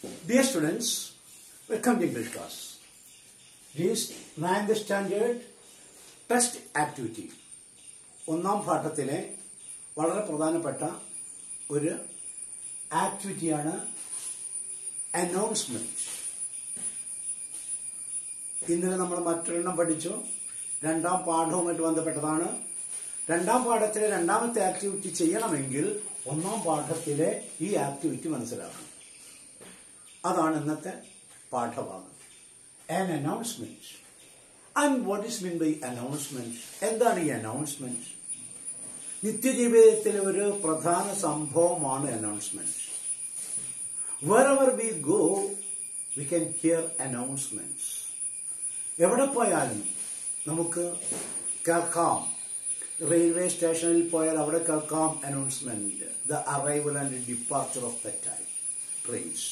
Dear students, welcome to English class. This ninth standard test activity ഒന്നാം പാഠത്തിലെ വളരെ പ്രധാനപ്പെട്ട ഒരു ആക്ടിവിറ്റിയാണ് അനൗൺസ്മെന്റ് ഇന്നലെ നമ്മൾ മറ്റൊരെണ്ണം പഠിച്ചു രണ്ടാം പാഠവുമായിട്ട് ബന്ധപ്പെട്ടതാണ് രണ്ടാം പാഠത്തിലെ രണ്ടാമത്തെ ആക്ടിവിറ്റി ചെയ്യണമെങ്കിൽ ഒന്നാം പാഠത്തിലെ ഈ ആക്ടിവിറ്റി മനസ്സിലാക്കണം അതാണ് ഇന്നത്തെ പാഠഭാഗം an announcement and what is mean by announcement എന്താണ് ഈ അനൗൺസ്മെന്റ് നിത്യജീവിതത്തിലെ ഒരു പ്രധാന സംഭവമാണ് announcement wherever we go we can hear announcements എവിടെ പോയാലും നമുക്ക് കേൾക്കാം റെയിൽവേ സ്റ്റേഷനിൽ പോയാൽ അവിടെ കേൾക്കാം announcement the arrival and departure of the time trains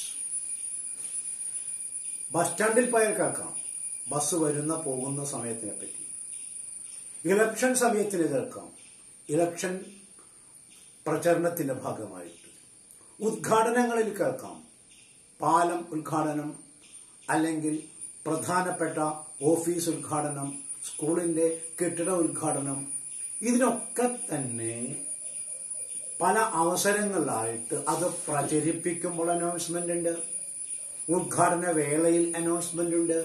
bus സ്റ്റാൻഡിൽ പോയാൽ കേൾക്കാം ബസ് വരുന്ന പോകുന്ന സമയത്തിനെ പറ്റി ഇലക്ഷൻ സമയത്തിന് കേൾക്കാം ഇലക്ഷൻ പ്രചരണത്തിന്റെ ഭാഗമായിട്ട് ഉദ്ഘാടനങ്ങളിൽ കേൾക്കാം പാലം ഉദ്ഘാടനം അല്ലെങ്കിൽ പ്രധാനപ്പെട്ട ഓഫീസ് ഉദ്ഘാടനം സ്കൂളിന്റെ കെട്ടിട ഉദ്ഘാടനം ഇതിനൊക്കെ തന്നെ പല അവസരങ്ങളിലായിട്ട് അത് പ്രചരിപ്പിക്കുമ്പോൾ അനൗൺസ്മെന്റ് ഉണ്ട് ഉദ്ഘാടന വേളയിൽ അനൗൺസ്മെന്റ് ഉണ്ട്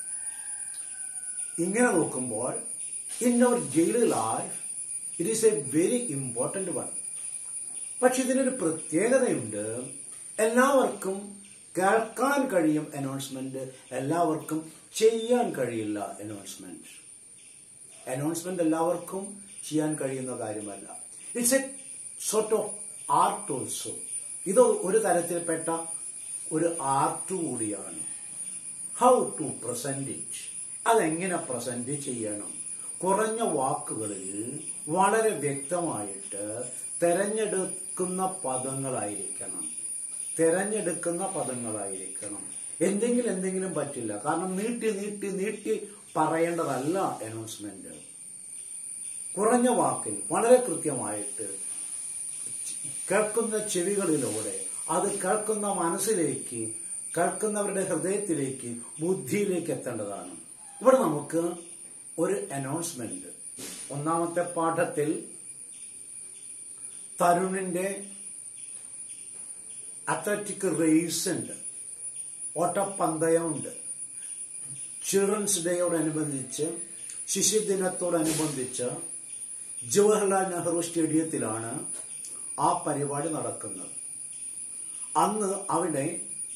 ഇങ്ങനെ നോക്കുമ്പോൾ in our daily life it is a very important one പക്ഷെ ഇതിനൊരു പ്രത്യേകതയുണ്ട് എല്ലാവർക്കും കേൾക്കാൻ കഴിയും അനൗൺസ്മെന്റ് എല്ലാവർക്കും ചെയ്യാൻ കഴിയില്ല അനൗൺസ്മെന്റ് അനൗൺസ്മെന്റ് എല്ലാവർക്കും ചെയ്യാൻ കഴിയുന്ന കാര്യമല്ല it's a sort of art also ഇത് ഒരു തരത്തിൽപ്പെട്ട ഒരു ആർട്ട് കൂടിയാണ് ഹൗ ടു പ്രസന്റ് ഇറ്റ് അതെങ്ങനെ പ്രസന്റ് ചെയ്യണം കുറഞ്ഞ വാക്കുകളിൽ വളരെ വ്യക്തമായിട്ട് തെരഞ്ഞെടുക്കുന്ന പദങ്ങളായിരിക്കണം തെരഞ്ഞെടുക്കുന്ന പദങ്ങളായിരിക്കണം എന്തെങ്കിലും എന്തെങ്കിലും പറ്റില്ല കാരണം നീട്ടി നീട്ടി നീട്ടി പറയേണ്ടതല്ല അനൗൺസ്മെന്റ് കുറഞ്ഞ വാക്കിൽ വളരെ കൃത്യമായിട്ട് കേൾക്കുന്ന ചെവികളിലൂടെ അത് കേൾക്കുന്ന മനസ്സിലേക്ക് കേൾക്കുന്നവരുടെ ഹൃദയത്തിലേക്ക് ബുദ്ധിയിലേക്ക് എത്തേണ്ടതാണ് ഇവിടെ നമുക്ക് ഒരു അനൗൺസ്മെന്റ് ഒന്നാമത്തെ പാഠത്തിൽ തരുണിന്റെ അത്ലറ്റിക് റേസ് ഉണ്ട് ഓട്ടപ്പന്തയമുണ്ട് ചിൽഡ്രൻസ് ഡേയോടനുബന്ധിച്ച് ശിശുദിനത്തോടനുബന്ധിച്ച് ജവഹർലാൽ നെഹ്റു സ്റ്റേഡിയത്തിലാണ് ആ പരിപാടി നടക്കുന്നത് അന്ന് അവിടെ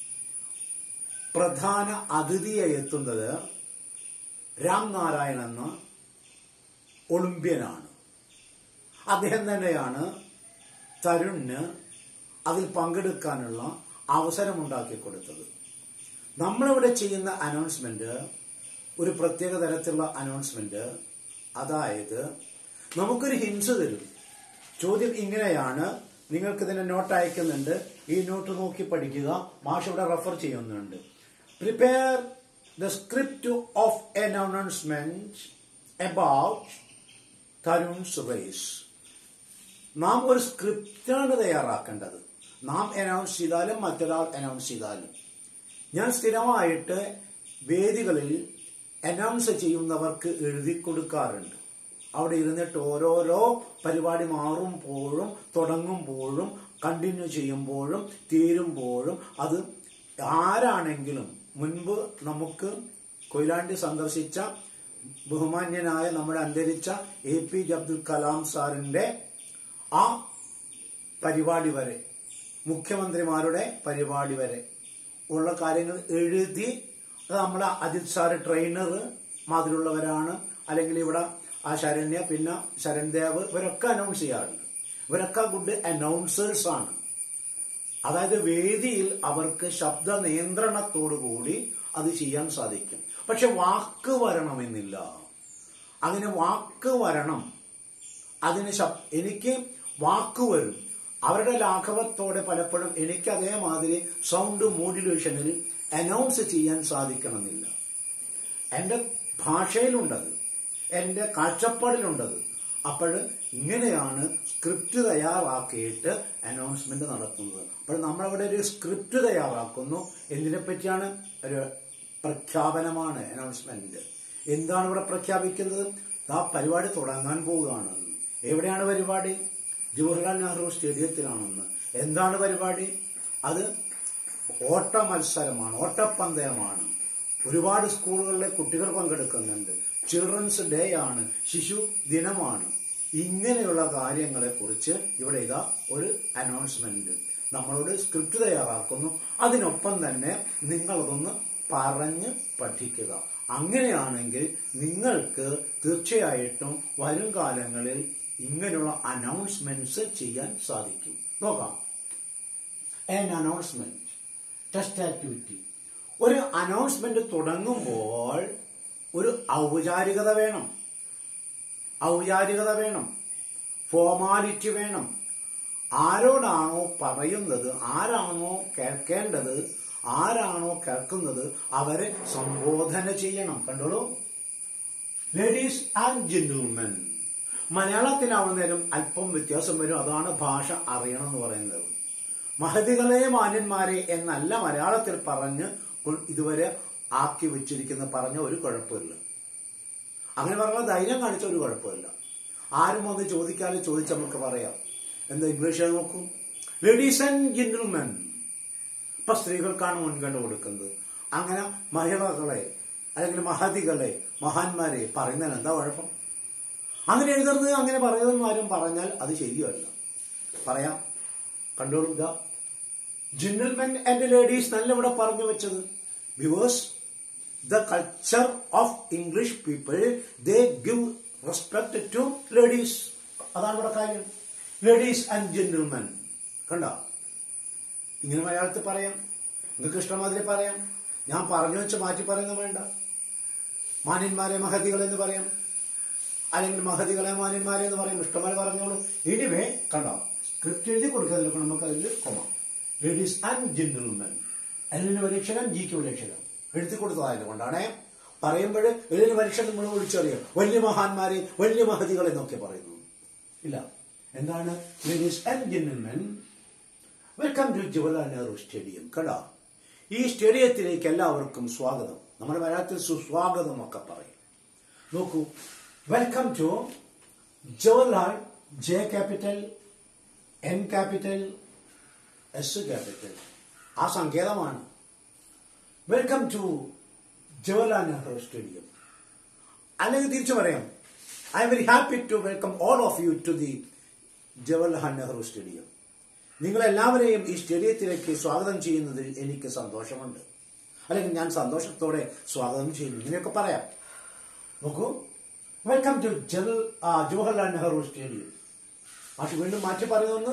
പ്രധാന അതിഥിയായി എത്തുന്നത് രാം നാരായൺ എന്ന ഒളിമ്പ്യനാണ് അദ്ദേഹം തന്നെയാണ് തരുണിന് അതിൽ പങ്കെടുക്കാനുള്ള അവസരമുണ്ടാക്കി കൊടുത്തത് നമ്മളിവിടെ ചെയ്യുന്ന അനൗൺസ്മെന്റ് ഒരു പ്രത്യേക തരത്തിലുള്ള അനൗൺസ്മെന്റ് അതായത് നമുക്കൊരു ഹിൻസ് തരും ചോദ്യം ഇങ്ങനെയാണ് നിങ്ങൾക്ക് ഇതിന്റെ നോട്ട് അയക്കുന്നുണ്ട് ഈ നോട്ട് നോക്കി പഠിക്കുക മാഷ് ഇവിടെ റെഫർ ചെയ്യുന്നുണ്ട് prepare the script of an announcement about Tarun's race നാം ഒരു സ്ക്രിപ്റ്റാണ് തയ്യാറാക്കേണ്ടത് നാം അനൗൺസ് ചെയ്താലും മറ്റൊരാൾ അനൗൺസ് ചെയ്താലും ഞാൻ സ്ഥിരമായിട്ട് വേദികളിൽ അനൗൺസ് ചെയ്യുന്നവർക്ക് എഴുതി കൊടുക്കാറുണ്ട് അവിടെ ഇരുന്നിട്ട് ഓരോരോ പരിപാടി മാറുമ്പോഴും തുടങ്ങുമ്പോഴും കണ്ടിന്യൂ ചെയ്യുമ്പോഴും തീരുമ്പോഴും അത് ആരാണെങ്കിലും മുൻപ് നമുക്ക് കൊയിലാണ്ടി സന്ദർശിച്ച ബഹുമാന്യനായ നമ്മുടെ അന്തരിച്ച A P J Abdul Kalam സാറിന്റെ ആ പരിപാടി വരെ മുഖ്യമന്ത്രിമാരുടെ പരിപാടി വരെ ഉള്ള കാര്യങ്ങൾ എഴുതി അത് നമ്മുടെ അജിത് സാറ് ട്രെയിനർ മാതിരിയുള്ളവരാണ് അല്ലെങ്കിൽ ഇവിടെ ആ ശരണ്യ പിന്നെ ശരൺദേവ് ഇവരൊക്കെ അനൗൺസ് ചെയ്യാറുണ്ട് ഇവരൊക്കെ ഗുഡ് അനൗൺസേഴ്സ് ആണ് അതായത് വേദിയിൽ അവർക്ക് ശബ്ദ നിയന്ത്രണത്തോടുകൂടി അത് ചെയ്യാൻ സാധിക്കും പക്ഷെ വാക്ക് വരണമെന്നില്ല അങ്ങനെ വാക്ക് വരണം അതിന് ശബ് എനിക്ക് വാക്ക് വരും അവരുടെ ലാഘവത്തോടെ പലപ്പോഴും എനിക്ക് അതേമാതിരി സൗണ്ട് മോഡുലേഷനിൽ അനൗൺസ് ചെയ്യാൻ സാധിക്കണമെന്നില്ല എന്റെ ഭാഷയിലുണ്ടത് എന്റെ കാഴ്ചപ്പാടിലുണ്ടത് അപ്പോൾ ഇങ്ങനെയാണ് സ്ക്രിപ്റ്റ് തയ്യാറാക്കിയിട്ട് അനൗൺസ്മെന്റ് നടത്തുന്നത് അപ്പോൾ നമ്മളവിടെ ഒരു സ്ക്രിപ്റ്റ് തയ്യാറാക്കുന്നു എന്തിനെ പറ്റിയാണ് ഒരു പ്രഖ്യാപനമാണ് അനൗൺസ്മെന്റ് എന്താണ് ഇവിടെ പ്രഖ്യാപിക്കുന്നത് ആ പരിപാടി തുടങ്ങാൻ പോവുകയാണെന്ന് എവിടെയാണ് പരിപാടി ജവഹർലാൽ നെഹ്റു സ്റ്റേഡിയത്തിലാണെന്ന് എന്താണ് പരിപാടി അത് ഓട്ട മത്സരമാണ് ഓട്ടപ്പന്തയമാണ് ഒരുപാട് സ്കൂളുകളിലെ കുട്ടികൾ പങ്കെടുക്കുന്നുണ്ട് ചിൽഡ്രൻസ് ഡേ ആണ് ശിശു ദിനമാണ് ഇങ്ങനെയുള്ള കാര്യങ്ങളെ കുറിച്ച് ഇവിടെ ഇതാ ഒരു അനൗൺസ്മെന്റ് നമ്മളോട് സ്ക്രിപ്റ്റ് തയ്യാറാക്കുന്നു അതിനൊപ്പം തന്നെ നിങ്ങളതൊന്ന് പറഞ്ഞ് പഠിക്കുക അങ്ങനെയാണെങ്കിൽ നിങ്ങൾക്ക് തീർച്ചയായിട്ടും വരും കാലങ്ങളിൽ ഇങ്ങനെയുള്ള അനൗൺസ്മെന്റ്സ് ചെയ്യാൻ സാധിക്കും നോക്കാം an announcement ടെസ്റ്റ് ആക്ടിവിറ്റി ഒരു അനൗൺസ്മെന്റ് തുടങ്ങുമ്പോൾ ഒരു ഔപചാരികത വേണം ഔപചാരികത വേണം ഫോർമാലിറ്റി വേണം ആരോടാണോ പറയുന്നത് ആരാണോ കേൾക്കേണ്ടത് ആരാണോ കേൾക്കുന്നത് അവരെ സംബോധന ചെയ്യണം കണ്ടോളൂ ലേഡീസ് ആൻഡ് ജെന്റിൽമെൻ മലയാളത്തിലാവുന്നതിനും അല്പം വ്യത്യാസം വരും അതാണ് ഭാഷ അറിയണം എന്ന് പറയുന്നത് മഹതികളെ മാന്യന്മാരെ എന്നല്ല മലയാളത്തിൽ പറഞ്ഞ് കൊ- ഇതുവരെ ആക്കി വെച്ചിരിക്കുന്ന പറഞ്ഞ ഒരു കുഴപ്പമില്ല അങ്ങനെ പറഞ്ഞ ധൈര്യം കാണിച്ച ഒരു കുഴപ്പമില്ല ആരും ഒന്ന് ചോദിക്കാതെ ചോദിച്ച് നമുക്ക് പറയാം എന്താ ഇംഗ്ലീഷ് നോക്കൂ ലേഡീസ് ആൻഡ് ജെന്റിൽമെൻ ഇപ്പൊ സ്ത്രീകൾക്കാണ് മുൻഗണന കൊടുക്കുന്നത് അങ്ങനെ മഹിളകളെ അല്ലെങ്കിൽ മഹതികളെ മഹാന്മാരെ പറയുന്നതിന് എന്താ കുഴപ്പം അങ്ങനെ എഴുതരുത് അങ്ങനെ പറയുന്നതെന്ന് ആരും പറഞ്ഞാൽ അത് ശരിയല്ല പറയാം കണ്ടോളുക ജെന്റിൽമെൻ ആൻഡ് ലേഡീസ് നല്ല ഇവിടെ പറഞ്ഞു വെച്ചത് because the culture of English people they give respect to ladies അതാണ് ഇവിടെ കാര്യം ലേഡീസ് ആൻഡ് ജെന്റിൽമെൻ കണ്ട ഇങ്ങനെ മലയാളത്തിൽ പറയാം നിങ്ങൾക്ക് ഇഷ്ടമാതിരി പറയാം ഞാൻ പറഞ്ഞു വെച്ച് മാറ്റി പറയുന്നത് വേണ്ട മാന്യന്മാരെ മഹതികൾ എന്ന് പറയാം അല്ലെങ്കിൽ മഹതികളെ മാന്യന്മാരെ എന്ന് പറയും ഇഷ്ടമായി പറഞ്ഞോളൂ എനിവേ കണ്ടോ സ്ക്രിപ്റ്റ് എഴുതി കൊടുക്കുന്നതിലൊക്കെ നമുക്ക് അതിൽ കൊമാം ലേഡീസ് ആൻഡ് ജെന്റിൽമെൻ എല്ലിന് പരീക്ഷകൻ ജിക്ക് പരീക്ഷകൻ എഴുതി കൊടുത്തതായത് കൊണ്ടാണ് പറയുമ്പോൾ എല്ലിന് പരീക്ഷ നമ്മൾ വിളിച്ചറിയാം വലിയ മഹാന്മാരെ വലിയ മഹതികളെ എന്നൊക്കെ പറയുന്നു ഇല്ല എന്താണ് ladies and gentlemen welcome to Jawaharlal Nehru stadium കേട്ടോ ഈ സ്റ്റേഡിയത്തിലേക്ക് എല്ലാവർക്കും സ്വാഗതം നമ്മുടെ മലയാളത്തിൽ സുസ്വാഗതം ഒക്കെ പറയും നോക്കൂ welcome to Jawaharlal J capital N capital S capital ആ സങ്കേതമാണ് welcome to Jawaharlal Nehru stadium അല്ലെങ്കിൽ തിരിച്ചു പറയാം I am very happy to welcome all of you to the Jawaharlal Nehru stadium നിങ്ങളെല്ലാവരെയും ഈ സ്റ്റേഡിയത്തിലേക്ക് സ്വാഗതം ചെയ്യുന്നതിൽ എനിക്ക് സന്തോഷമുണ്ട് അല്ലെങ്കിൽ ഞാൻ സന്തോഷത്തോടെ സ്വാഗതം ചെയ്യുന്നു ഇങ്ങനെയൊക്കെ പറയാം നോക്കൂ welcome to Jawaharlal Nehru stadium മാഷ് വീണ്ടും മാറ്റി പറയുന്നു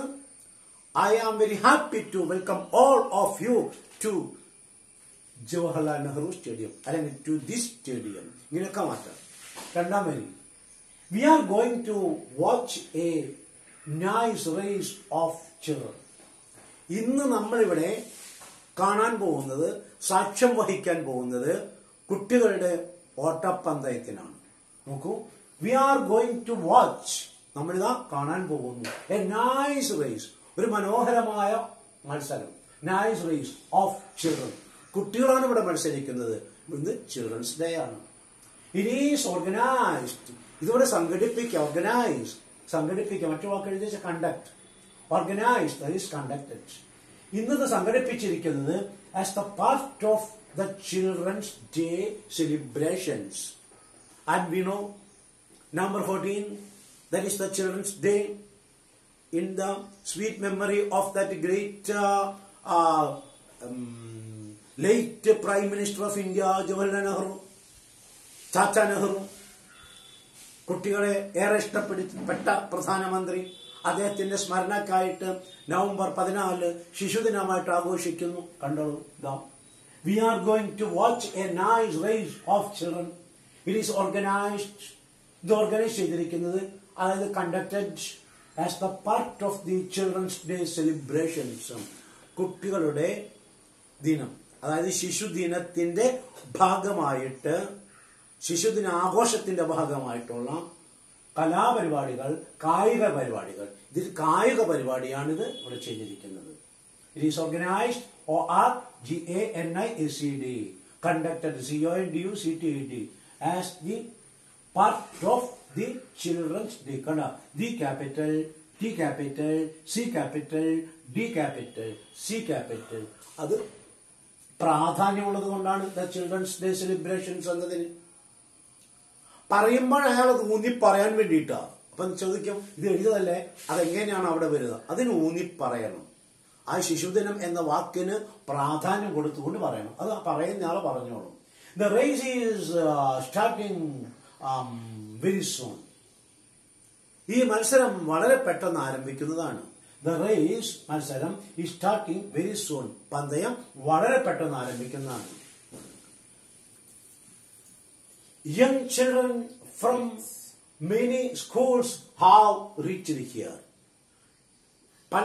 I am very happy to welcome all of you to Jawaharlal Nehru stadium അല്ലെങ്കിൽ ടു ദിസ് സ്റ്റേഡിയം ഇങ്ങനെയൊക്കെ മാറ്റാം രണ്ടാം വരി we are going to watch a nice race of children ഇന്ന് നമ്മളിവിടെ കാണാൻ പോകുന്നത് സാക്ഷ്യം വഹിക്കാൻ പോകുന്നത് കുട്ടികളുടെ ഓട്ടപ്പന്തയത്തിനാണ് നോക്കൂ we are going to watch നമ്മളിതാ കാണാൻ പോകുന്നു എ നൈസ് റേസ് ഒരു മനോഹരമായ മത്സരം നൈസ് റേസ് ഓഫ് ചിൽഡ്രൻ കുട്ടികളാണ് ഇവിടെ മത്സരിക്കുന്നത് ഇന്ന് ചിൽഡ്രൻസ് ഡേ ആണ് ഇറ്റ് ഈസ് ഓർഗനൈസ്ഡ് ഇതിവിടെ സംഘടിപ്പിക്കുക ഓർഗനൈസ് സംഘടിപ്പിക്കുക മറ്റു വാക്ക് എഴുതിയ conduct organise that is conducted ഇന്നത് സംഘടിപ്പിച്ചിരിക്കുന്നത് as the part of the children's day celebrations and we know number fourteen that is the children's day in the sweet memory of that great uh, uh, um, late Prime Minister of India, Jawaharlal Nehru, ചാച്ച നെഹ്റു കുട്ടികളെ ഏറെ ഇഷ്ടപ്പെട്ട പ്രധാനമന്ത്രി അദ്ദേഹത്തിന്റെ സ്മരണക്കായിട്ട് November പതിനാല് ശിശുദിനമായിട്ട് ആഘോഷിക്കുന്നു കണ്ടോളൂ ഇതാ we are going to watch a nice race of children it is organised ഇത് ഓർഗനൈസ് ചെയ്തിരിക്കുന്നത് അതായത് conducted as the part of the children's day celebrations കുട്ടികളുടെ ദിനം അതായത് ശിശുദിനത്തിന്റെ ഭാഗമായിട്ട് ശിശുദിന ആഘോഷത്തിന്റെ ഭാഗമായിട്ടുള്ള കലാപരിപാടികൾ കായിക പരിപാടികൾ ഇതിൽ കായിക പരിപാടിയാണിത് ഇവിടെ ചെയ്തിരിക്കുന്നത് it is organised O R G A N I S C D conducted C O N D U C T D as the part of the children's day കണ്ട the capital T capital C capital D capital C capital അത് പ്രാധാന്യമുള്ളത് കൊണ്ടാണ് the children's day celebrations എന്നതിന് പറയുമ്പോൾ അയാൾ അത് ഊന്നി പറയാൻ വേണ്ടിയിട്ടാ അപ്പം ചോദിക്കും ഇത് എഴുതല്ലേ അതെങ്ങനെയാണ് അവിടെ വരുന്നത് അതിന് ഊന്നി പറയണം ആ ശിശുദിനം എന്ന വാക്കിന് പ്രാധാന്യം കൊടുത്തുകൊണ്ട് പറയണം അത് പറയുന്ന ആൾ പറഞ്ഞോളും the race is starting very soon ഈ മത്സരം വളരെ പെട്ടെന്ന് ആരംഭിക്കുന്നതാണ് ദ റേസ് മത്സരം ഈ സ്റ്റാർട്ടിങ് വെരി സൂൺ പന്തയം വളരെ പെട്ടെന്ന് ആരംഭിക്കുന്നതാണ് young children from many schools have reached here പല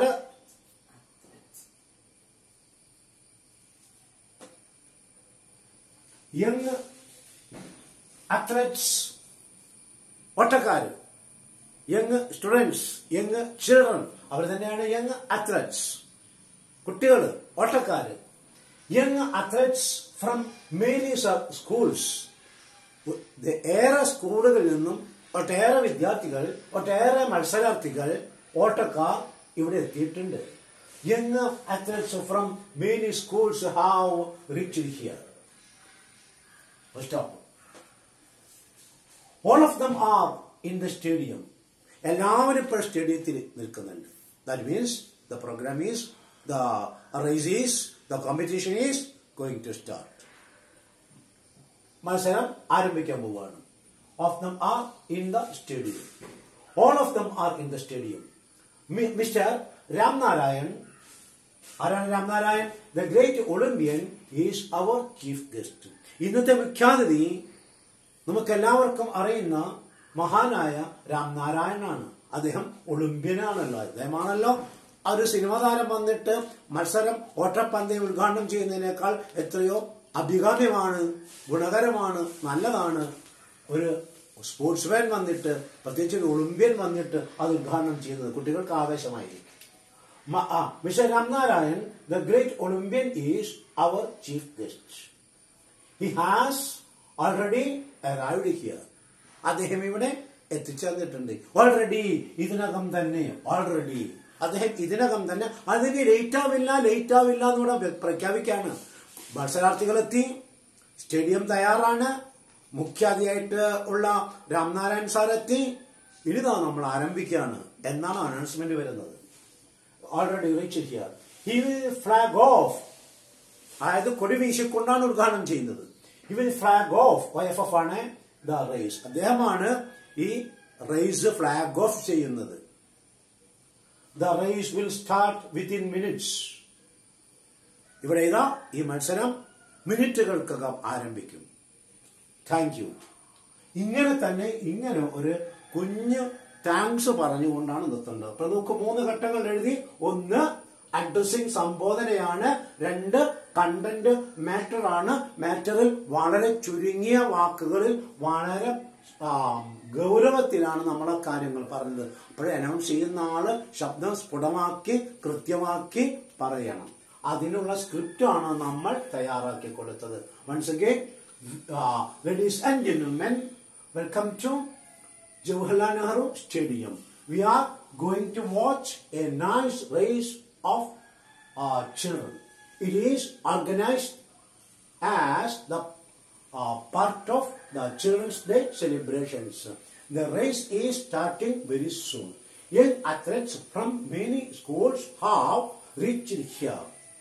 യങ് അത്ലറ്റ്സ് ഓട്ടക്കാര് യങ് സ്റ്റുഡൻസ് യങ് ചിൽഡ്രൻ അവർ തന്നെയാണ് യങ് അത്ലറ്റ്സ് കുട്ടികൾ ഓട്ടക്കാര് young athletes from many schools ഏറെ സ്കൂളുകളിൽ നിന്നും ഒട്ടേറെ വിദ്യാർത്ഥികൾ ഒട്ടേറെ മത്സരാർത്ഥികൾ ഓട്ടക്കാർ ഇവിടെ എത്തിയിട്ടുണ്ട് young athletes from many schools have reach here stop all of them are in the stadium എല്ലാവരും ഇപ്പോൾ സ്റ്റേഡിയത്തിൽ നിൽക്കുന്നുണ്ട് that means the programme is the race is the competition is going to start മത്സരം ആരംഭിക്കാൻ പോവുകയാണ് of them are in the stadium all of them are in the stadium mister Ramnarayan ആരാണ് Ramnarayan the great Olympian is our chief guest ഇന്നത്തെ മുഖ്യാതിഥി നമുക്ക് എല്ലാവർക്കും അറിയുന്ന മഹാനായ രാംനാരായണാണ് അദ്ദേഹം ഒളിമ്പ്യനാണല്ലോ അദ്ദേഹമാണല്ലോ ഒരു സിനിമ താരം വന്നിട്ട് മത്സരം ഓട്ടപ്പന്തയം ഉദ്ഘാടനം ചെയ്യുന്നതിനേക്കാൾ എത്രയോ അഭികാമ്യമാണ് ഗുണകരമാണ് നല്ലതാണ് ഒരു സ്പോർട്സ്മാൻ വന്നിട്ട് പ്രത്യേകിച്ച് ഒരു ഒളിമ്പ്യൻ വന്നിട്ട് അത് ഉദ്ഘാടനം ചെയ്യുന്നത് കുട്ടികൾക്ക് ആവേശമായിരിക്കും mister Ramnarayan the great Olympian is our chief guest he has already arrived here അദ്ദേഹം ഇവിടെ എത്തിച്ചേർന്നിട്ടുണ്ട് ഓൾറെഡി ഇതിനകം തന്നെ ഓൾറെഡി അദ്ദേഹം ഇതിനകം തന്നെ അതിന് ലേറ്റ് ആവില്ല ലേറ്റ് ആവില്ല എന്നൂടെ പ്രഖ്യാപിക്കാണ് മത്സരാർത്ഥികളെത്തി സ്റ്റേഡിയം തയ്യാറാണ് മുഖ്യാതിയായിട്ട് ഉള്ള രാംനാരായൺ സാർ എത്തി ഇനിതാ നമ്മൾ ആരംഭിക്കുകയാണ് എന്നാണ് അനൗൺസ്മെന്റ് വരുന്നത് already reach here he will flag off അതായത് കൊടി വീശിക്കൊണ്ടാണ് ഉദ്ഘാടനം ചെയ്യുന്നത് he will flag off O F F ആണ് ദ റേസ് അദ്ദേഹമാണ് ഈ റേസ് ഫ്ലാഗ് ഓഫ് ചെയ്യുന്നത് the race will start within minutes ഇവിടെ ഇതാ ഈ മത്സരം മിനിറ്റുകൾക്കകം ആരംഭിക്കും താങ്ക് യു ഇങ്ങനെ തന്നെ ഇങ്ങനെ ഒരു കുഞ്ഞ് താങ്ക്സ് പറഞ്ഞുകൊണ്ടാണ് നിർത്തേണ്ടത് അപ്പൊ നമുക്ക് മൂന്ന് ഘട്ടങ്ങൾ എഴുതി ഒന്ന് അഡ്രസ്സിംഗ് സംബോധനയാണ് രണ്ട് കണ്ടന്റ് മാറ്റർ ആണ് മാറ്ററിൽ വളരെ ചുരുങ്ങിയ വാക്കുകളിൽ വളരെ ഗൗരവത്തിലാണ് നമ്മളെ കാര്യങ്ങൾ പറഞ്ഞത് അപ്പോഴേ അനൗൺസ് ചെയ്യുന്ന ആള് ശബ്ദം സ്ഫുടമാക്കി കൃത്യമാക്കി പറയണം അതിനുള്ള സ്ക്രിപ്റ്റ് ആണ് നമ്മൾ തയ്യാറാക്കി കൊടുത്തത് once again ladies and gentlemen welcome to Jawaharlal Nehru stadium we are going to watch a nice race of children. It is organized as the uh, part of the Children's Day celebrations. The race is starting very soon. Young athletes from many schools have reached here.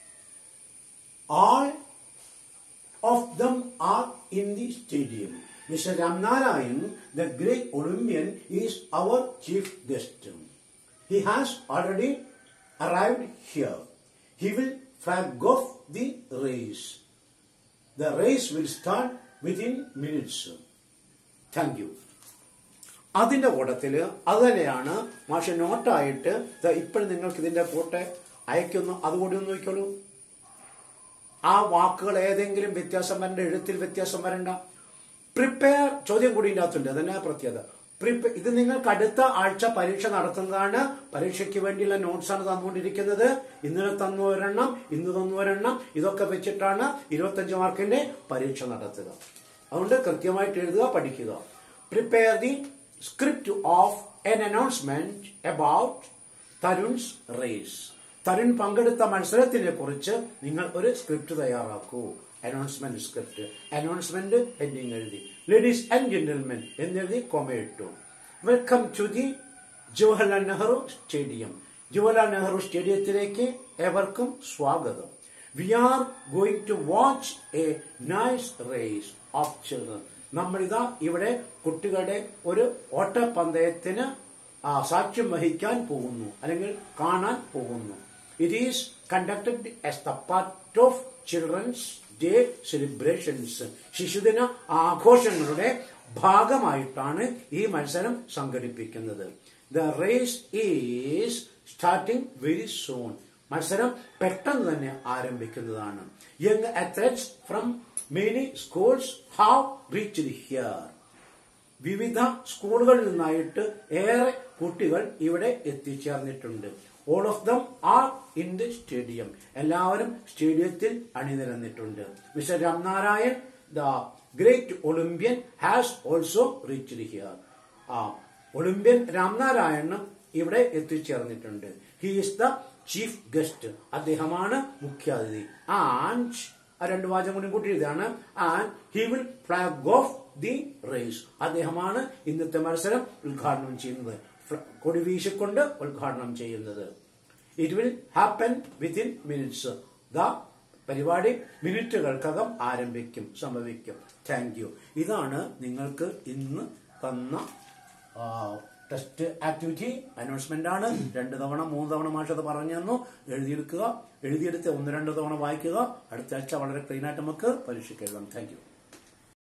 All of them are in the stadium. Mr. Ramnarayan, the great Olympian, is our chief guest. He has already arrived here. He will flag off the race. The race will start within minutes. Thank you. അതിന്റെ കൂട്ടത്തിൽ അത് തന്നെയാണ് മാഷ നോട്ടായിട്ട് ഇപ്പോഴും നിങ്ങൾക്ക് ഇതിന്റെ photo അയക്കുന്നു അതുകൂടി ഒന്ന് നോക്കിക്കോളൂ ആ വാക്കുകൾ ഏതെങ്കിലും വ്യത്യാസം വരണ്ട എഴുത്തിൽ വ്യത്യാസം വരണ്ട പ്രിപ്പയർ ചോദ്യം കൂടി ഇതിനകത്തുണ്ട് അതന്നെ പ്രത്യേകത പ്രിപ്പ- ഇത് നിങ്ങൾക്ക് അടുത്ത ആഴ്ച പരീക്ഷ നടത്തുന്നതാണ് പരീക്ഷയ്ക്ക് വേണ്ടിയുള്ള നോട്ട്സ് ആണ് തന്നുകൊണ്ടിരിക്കുന്നത് ഇന്നലെ തന്നു ഒരെണ്ണം ഇന്ന് തന്നു ഒരെണ്ണം ഇതൊക്കെ വെച്ചിട്ടാണ് ഇരുപത്തഞ്ച് മാർക്കിന്റെ പരീക്ഷ നടത്തുക അതുകൊണ്ട് കൃത്യമായിട്ട് എഴുതുക പഠിക്കുക prepare the script of an announcement about Tarun's race Tarun പങ്കെടുത്ത മത്സരത്തിനെ കുറിച്ച് നിങ്ങൾ ഒരു സ്ക്രിപ്റ്റ് തയ്യാറാക്കൂ അനൗൺസ്മെന്റ് സ്ക്രിപ്റ്റ് അനൗൺസ്മെന്റ് ഹെഡിങ് എഴുതി ലേഡീസ് ആൻഡ് ജെന്റിൽമെൻ എന്നെഴുതി കൊമയിട്ടു welcome to the Jawaharlal Nehru stadium Jawaharlal Nehru സ്റ്റേഡിയത്തിലേക്ക് ഏവർക്കും സ്വാഗതം we are going to watch a nice race of children നമ്മളിതാ ഇവിടെ കുട്ടികളുടെ ഒരു ഓട്ടപ്പന്തയത്തിന് ആ, സാക്ഷ്യം വഹിക്കാൻ പോകുന്നു അല്ലെങ്കിൽ കാണാൻ പോകുന്നു it is conducted as the part of children's day celebrations ശിശുദിന ആഘോഷങ്ങളുടെ ഭാഗമായിട്ടാണ് ഈ മത്സരം സംഘടിപ്പിക്കുന്നത് the race is starting very soon മത്സരം പെട്ടെന്ന് തന്നെ ആരംഭിക്കുന്നതാണ് young athletes from many schools have reached here വിവിധ സ്കൂളുകളിൽ നിന്നായിട്ട് ഏറെ കുട്ടികൾ ഇവിടെ എത്തിച്ചേർന്നിട്ടുണ്ട് all of them are in the stadium എല്ലാവരും സ്റ്റേഡിയത്തിൽ അണിനിരന്നിട്ടുണ്ട് mister Ramnarayan the great Olympian has also reached here ആ ഒളിമ്പ്യൻ രാംനാരായണനും ഇവിടെ എത്തിച്ചേർന്നിട്ടുണ്ട് he is the chief guest അദ്ദേഹമാണ് മുഖ്യാതിഥി ആൻഡ് ആ രണ്ട് വാചകം കൂടി കൂട്ടി എഴുതാണ് and he will flag off the race അദ്ദേഹമാണ് ഇന്നത്തെ മത്സരം ഉദ്ഘാടനം ചെയ്യുന്നത് ഫ്ല- കൊടി വീശിക്കൊണ്ട് ഉദ്ഘാടനം ചെയ്യുന്നത് it will happen within minutes ദ പരിപാടി മിനിറ്റുകൾക്കകം ആരംഭിക്കും സംഭവിക്കും താങ്ക് യു ഇതാണ് നിങ്ങൾക്ക് ഇന്ന് തന്ന ആ, ടെസ്റ്റ് ആക്ടിവിറ്റി അനൗൺസ്മെന്റ് ആണ് രണ്ട് തവണ മൂന്ന് തവണ മാഷത് പറഞ്ഞു തന്നു എഴുതിയെടുക്കുക എഴുതിയെടുത്ത് ഒന്ന് രണ്ട് തവണ വായിക്കുക അടുത്ത ആഴ്ച വളരെ ക്ലീൻ ആയിട്ട് നമുക്ക് പരീക്ഷയ്ക്ക് എഴുതാം താങ്ക് യു